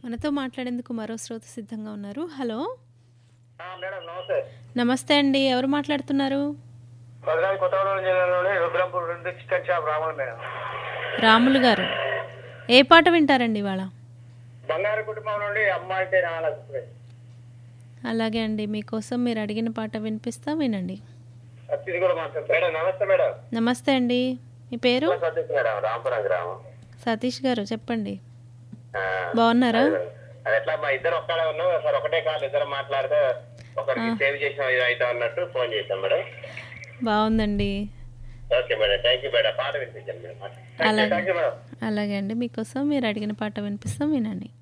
మనతో మాట్లాడేందుకు మరో శ్రోత సిద్ధంగా ఉన్నారు హలో ఆ, మేడం నమస్తే నమస్తే అండి ఎవరు మాట్లాడుతున్నారు భద్రాద్రి కొత్తగూడెం జిల్లాలోని రుద్రంపూర్ రెండు chicken shop Ramulu madam Ramulu గారు ఏ పాట వింటారండి ఇవాళ బంగారు కుటుంబం నుండి అమ్మ అంటే నాలుగు అలాగే అండి మీకోసం మీరు అడిగిన పాట వినిపిస్తా వినండి అతిథి కూడా మాట్లాడు మేడం నమస్తే మేడం నమస్తే అండి మీ పేరు సతీష్ మేడం రాంపురం గ్రామం సతీష్ గారు చెప్పండి ఆ, బాగున్నారా అది ఎట్లా మా ఇద్దరు ఒక్కడే ఉన్నాం సార్ ఒకటే కాదు ఇద్దరు మాట్లాడితే ఒకరికి సేవ్ చేసిన ఇది అయితే అన్నట్టు ఫోన్ చేశాం మేడం బాగుందండి okay madam thank you madam పాట వినిపించండి మేడం అలాగే. థ్యాంక్ యూ మేడం అలాగే అండి మీకోసం మీరు అడిగిన పాట వినిపిస్తాం వినండి